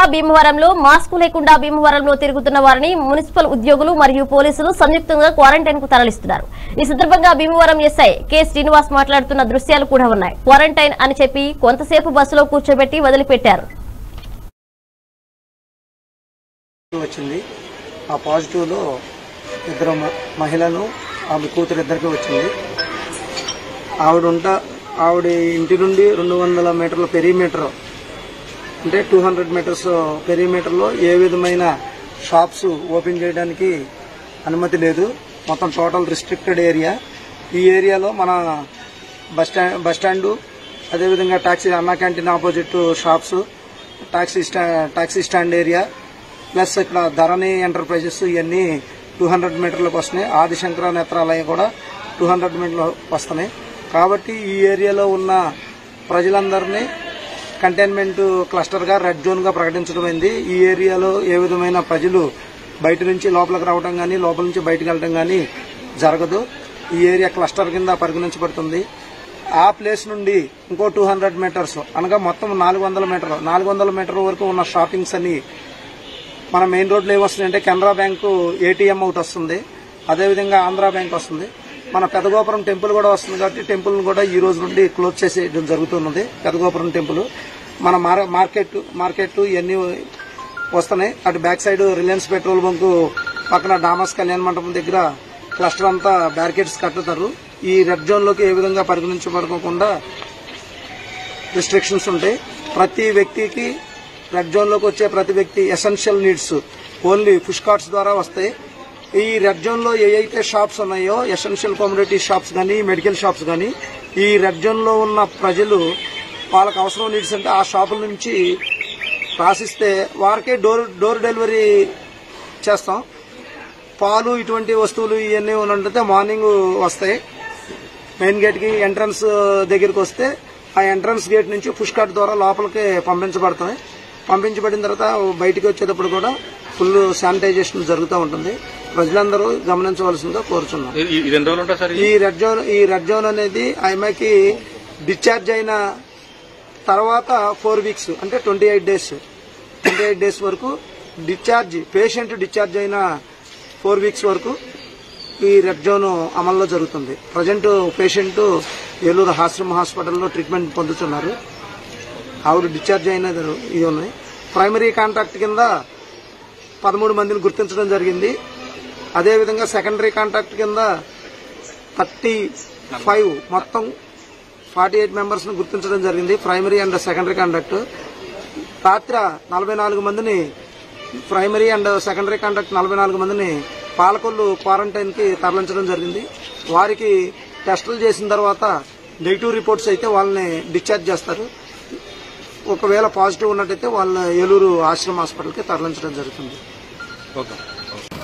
భీమవరంలో మాస్క్ లేకుండా భీమవరంలో తిరుగుతున్న వారిని మున్సిపల్ ఉద్యోగులు మరియు పోలీసులు సంయుక్తంగా క్వారంటైన్ కు తరలిస్తున్నారు ఈ సందర్భంగా భీమవరం ఎస్ఐ కె శ్రీనివాస్ మాట్లాడుతున్న దృశ్యాలు కూడా ఉన్నాయి క్వారంటైన్ అని చెప్పి కొంతసేపు బస్సులో కూర్చోబెట్టి వదిలిపెట్టారు వచ్చింది ఆ పాజిటివ్లో ఇద్దరు మ- మహిళలు ఆమె కూతురు ఇద్దరికి వచ్చింది ఆవిడ ఉంట ఆవిడ ఇంటి నుండి రెండు వందల మీటర్ల పెరిమీటర్ అంటే టూ హండ్రెడ్ మీటర్స్ పెరిమీటర్లో ఏ విధమైన షాప్స్ ఓపెన్ చేయడానికి అనుమతి లేదు మొత్తం టోటల్ రిస్ట్రిక్టెడ్ ఏరియా ఈ ఏరియాలో మన బస్ స్టాండ్ బస్ స్టాండు అదేవిధంగా taxi Anna canteen opposite shops taxi స్టా టాక్సీ స్టాండ్ ఏరియా ప్లస్ ఇక్కడ ధరణి ఎంటర్ప్రైజెస్ ఇవన్నీ టూ హండ్రెడ్ మీటర్లకు వస్తున్నాయి ఆదిశంకర నేత్రాలయం కూడా టూ హండ్రెడ్ మీటర్లు వస్తున్నాయి కాబట్టి ఈ ఏరియాలో ఉన్న ప్రజలందరినీ కంటైన్మెంట్ క్లస్టర్గా రెడ్ జోన్గా ప్రకటించడమైంది ఈ ఏరియాలో ఏ విధమైన ప్రజలు బయట నుంచి లోపలికి రావడం కానీ లోపల నుంచి బయటకు వెళ్ళడం కానీ జరగదు ఈ ఏరియా క్లస్టర్ కింద పరిగణించబడుతుంది ఆ ప్లేస్ నుండి ఇంకో టూ హండ్రెడ్ మీటర్స్ అనగా మొత్తం నాలుగు వందల మీటర్ నాలుగు వందల మీటర్ వరకు ఉన్న షాపింగ్స్ అన్ని మన మెయిన్ రోడ్లో ఏమొస్తుంది కెనరా బ్యాంకు ఏటీఎం ఒకటి వస్తుంది అదేవిధంగా ఆంధ్రా బ్యాంక్ వస్తుంది మన పెదగోపురం టెంపుల్ కూడా వస్తుంది కాబట్టి టెంపుల్ కూడా ఈ రోజు నుండి క్లోజ్ చేసేయడం జరుగుతున్నది పెదగోపురం టెంపుల్ మన మార- మార్కెట్ మార్కెట్ ఇవన్నీ వస్తున్నాయి అటు back side Reliance petrol bunk పక్కన డామస్ కళ్యాణ మండపం దగ్గర క్లస్టర్ అంతా బ్యారికేడ్స్ కట్టుతారు ఈ రెడ్ జోన్ లోకి ఏ విధంగా పరిగణించబడకుండా రిస్ట్రిక్షన్స్ ఉంటాయి ప్రతి వ్యక్తికి రెడ్ జోన్ లోకి వచ్చే ప్రతి వ్యక్తి essential needs only push carts ద్వారా వస్తాయి ఈ రెడ్ జోన్ లో ఏ అయితే షాప్స్ ఉన్నాయో ఎసెన్షియల్ కమ్యూనిటీ షాప్స్ కానీ మెడికల్ షాప్స్ కానీ ఈ రెడ్ జోన్ లో ఉన్న ప్రజలు వాళ్ళకి అవసరం నీడ్స్ అంటే ఆ షాపుల నుంచి రాసిస్తే వారికే డోర్ డోర్ డెలివరీ చేస్తాం పాలు ఇటువంటి వస్తువులు ఇవన్నీ ఉన్నట్లయితే మార్నింగ్ వస్తాయి మెయిన్ గేట్ కి ఎంట్రన్స్ దగ్గరికి వస్తే ఆ ఎంట్రన్స్ గేట్ నుంచి పుష్ కార్ట్ ద్వారా లోపలికి పంపించబడతాయి పంపించబడిన తర్వాత బయటికి వచ్చేటప్పుడు కూడా ఫుల్ శానిటైజేషన్ జరుగుతూ ఉంటుంది ప్రజలందరూ గమనించవలసిందిగా కోరుచున్నాం ఇది ఇది ఎన్ని రోజులు ఉంటుంది సార్ ఈ రెడ్ జోన్ ఈ రెడ్ జోన్ అనేది ఆమెకి డిశ్చార్జ్ అయిన తర్వాత ఫోర్ వీక్స్ అంటే twenty eight days twenty eight days వరకు డిశ్చార్జ్ పేషెంట్ డిశ్చార్జ్ అయిన ఫోర్ వీక్స్ వరకు ఈ రెడ్ జోన్ అమల్లో జరుగుతుంది ప్రజెంట్ పేషెంట్ ఏలూరు ఆశ్రమ హాస్పిటల్లో ట్రీట్మెంట్ పొందుతున్నారు ఆవిడ డిశ్చార్జ్ అయిన ఇది ఉన్నాయి ప్రైమరీ కాంటాక్ట్ కింద పదమూడు మందిని గుర్తించడం జరిగింది అదేవిధంగా సెకండరీ కాంటాక్ట్ కింద థర్టీ ఫైవ్ మొత్తం ఫార్టీ ఎయిట్ మెంబర్స్ ను గుర్తించడం జరిగింది ప్రైమరీ అండ్ సెకండరీ కాంటాక్ట్ రాత్రి నలభై నాలుగు మందిని ప్రైమరీ అండ్ సెకండరీ కాంటాక్ట్ నలభై నాలుగు మందిని పాలకొల్లు క్వారంటైన్ కి తరలించడం జరిగింది వారికి టెస్టులు చేసిన తర్వాత నెగిటివ్ రిపోర్ట్స్ అయితే వాళ్ళని డిశ్చార్జ్ చేస్తారు ఒకవేళ పాజిటివ్ ఉన్నట్టయితే వాళ్ళని ఏలూరు ఆశ్రమ హాస్పిటల్కి తరలించడం జరుగుతుంది ఓకే